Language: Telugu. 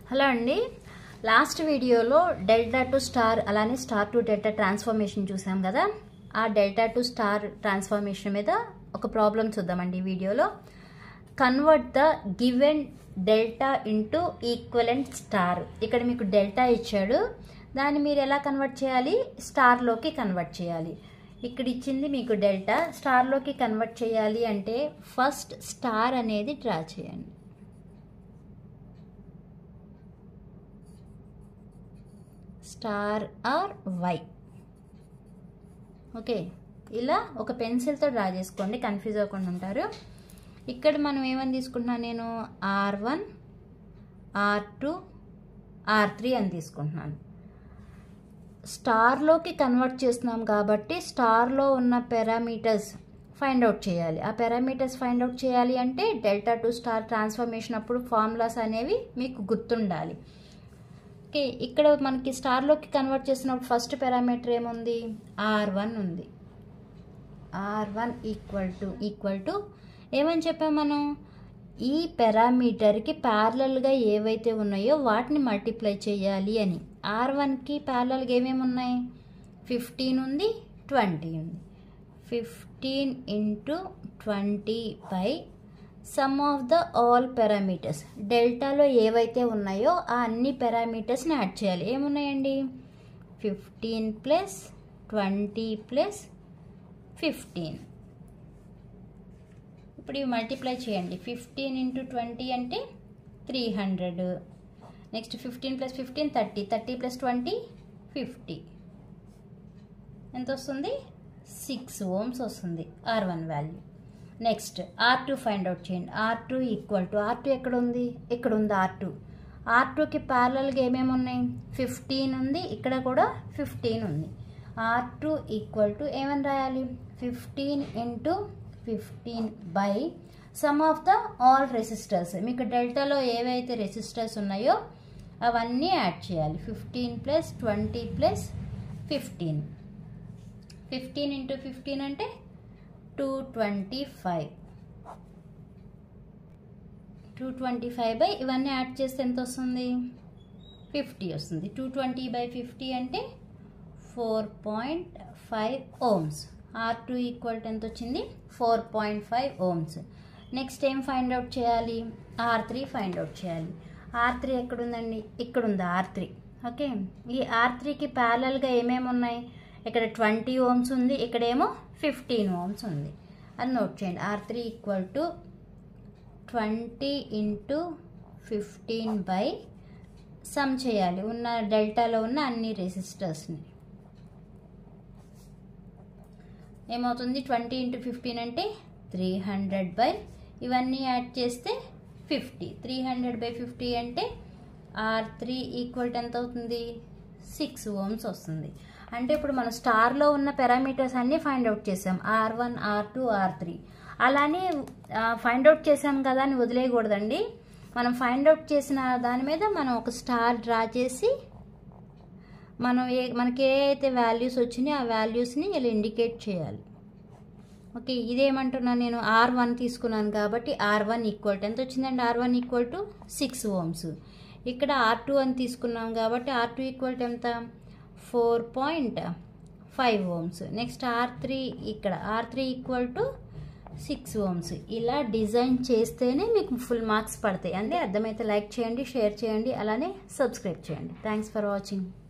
హలో అండి లాస్ట్ వీడియోలో డెల్టా టు స్టార్ అలానే స్టార్ టు డెల్టా ట్రాన్స్ఫర్మేషన్ చూసాం కదా ఆ డెల్టా టు స్టార్ ట్రాన్స్ఫర్మేషన్ మీద ఒక ప్రాబ్లం చూద్దామండి ఈ వీడియోలో convert the given delta into equivalent star ఇక్కడ మీకు డెల్టా ఇచ్చాడు దాన్ని మీరు ఎలా కన్వర్ట్ చేయాలి స్టార్లోకి కన్వర్ట్ చేయాలి ఇక్కడ ఇచ్చింది మీకు డెల్టా స్టార్లోకి కన్వర్ట్ చేయాలి అంటే ఫస్ట్ స్టార్ అనేది డ్రా చేయండి స్టార్ ఆర్ వై ఓకే ఇలా ఒక పెన్సిల్తో డ్రా చేసుకోండి కన్ఫ్యూజ్ అవ్వకుండా ఉంటారు ఇక్కడ మనం ఏమని తీసుకుంటున్నాను నేను R one R two R three అని తీసుకుంటున్నాను స్టార్లోకి కన్వర్ట్ చేస్తున్నాం కాబట్టి స్టార్లో ఉన్న పారామీటర్స్ ఫైండ్ అవుట్ చేయాలి ఆ పారామీటర్స్ ఫైండ్ అవుట్ చేయాలి అంటే డెల్టా టు స్టార్ ట్రాన్స్ఫర్మేషన్ అప్పుడు ఫార్ములాస్ అనేవి మీకు గుర్తుండాలి ఓకే ఇక్కడ మనకి స్టార్లోకి కన్వర్ట్ చేసినప్పుడు ఫస్ట్ పారామీటర్ ఏముంది ఆర్ వన్ ఉంది R one equal to equal to ఏమని చెప్పాం మనం ఈ పారామీటర్కి ప్యారలల్గా ఏవైతే ఉన్నాయో వాటిని మల్టిప్లై చేయాలి అని ఆర్ వన్కి ప్యారలల్గా ఏమేమి ఉన్నాయి ఫిఫ్టీన్ ఉంది ట్వంటీ ఉంది fifteen into twenty by sum of the all parameters డెల్టాలో ఏవైతే ఉన్నాయో ఆ అన్ని పారామీటర్స్ని యాడ్ చేయాలి ఏమున్నాయండి fifteen plus twenty plus fifteen ఇప్పుడు ఇవి మల్టిప్లై చేయండి ఫిఫ్టీన్ ఇంటూ ట్వంటీ అంటే three hundred next fifteen plus fifteen thirty thirty plus twenty fifty ఎంత వస్తుంది సిక్స్ ఓమ్స్ వస్తుంది R one value next R two find out చేయండి R two equal to R two ఎక్కడ ఉంది ఇక్కడ ఉంది ఆర్ టూ ఆర్ టూకి ప్యారలల్గా ఏమేమి ఉన్నాయి ఫిఫ్టీన్ ఉంది ఇక్కడ కూడా ఫిఫ్టీన్ ఉంది ఆర్ టూ ఈక్వల్ టు ఏమని రాయాలి fifteen into fifteen by sum of the all resistors మీకు డెల్టాలో ఏవైతే రెసిస్టర్స్ ఉన్నాయో అవన్నీ యాడ్ చేయాలి fifteen plus twenty plus fifteen fifteen into fifteen అంటే two twenty five two twenty five by ఇవన్నీ యాడ్ చేస్తే ఎంత వస్తుంది ఫిఫ్టీ వస్తుంది టూ ట్వంటీ బై ఫిఫ్టీ అంటే four point five ohms R two equal to ఎంత వచ్చింది four point five ohms next ఏం ఫైండ్ అవుట్ చేయాలి ఆర్ త్రీ ఫైండ్ అవుట్ చేయాలి ఆర్ త్రీ ఎక్కడుందండి ఇక్కడ ఉంది ఆర్ త్రీ ఓకే ఈ ఆర్ త్రీకి ప్యారలల్గా ఏమేమి ఉన్నాయి ఇక్కడ ట్వంటీ ఓమ్స్ ఉంది ఇక్కడేమో ఫిఫ్టీన్ ఓమ్స్ ఉంది అది నోట్ చేయండి R three equal to twenty into fifteen by sum చేయాలి ఉన్న డెల్టాలో ఉన్న అన్ని రెసిస్టర్స్ని ఏమవుతుంది ట్వంటీ ఇంటూ ఫిఫ్టీన్ అంటే త్రీ హండ్రెడ్ బై ఇవన్నీ యాడ్ చేస్తే fifty three hundred by fifty అంటే ఆర్ త్రీ ఈక్వల్ ఎంత అవుతుంది సిక్స్ ఓమ్స్ వస్తుంది అంటే ఇప్పుడు మనం స్టార్లో ఉన్న పారామీటర్స్ అన్నీ ఫైండ్ అవుట్ చేసాం R one R two R three అలానే ఫైండ్ అవుట్ చేసాం కదా అని వదిలేయకూడదండి మనం ఫైండ్ అవుట్ చేసిన దాని మీద మనం ఒక స్టార్ డ్రా చేసి మనం ఏ మనకి ఏ అయితే వాల్యూస్ వచ్చినాయో ఆ వాల్యూస్ని ఇలా ఇండికేట్ చేయాలి ఓకే ఇదేమంటున్నాను నేను ఆర్ వన్ తీసుకున్నాను కాబట్టి ఆర్ వన్ ఈక్వల్ టు ఎంత వచ్చిందండి R one equal to six ohms ఇక్కడ ఆర్ టూ అని తీసుకున్నాం కాబట్టి ఆర్ టూ ఈక్వల్ టు ఎంత four point five ohms next R three ఇక్కడ R three equal to six ohms ఇలా డిజైన్ చేస్తేనే మీకు ఫుల్ మార్క్స్ పడతాయి అంటే అర్థమైతే లైక్ చేయండి షేర్ చేయండి అలానే సబ్స్క్రైబ్ చేయండి థ్యాంక్స్ ఫర్ వాచింగ్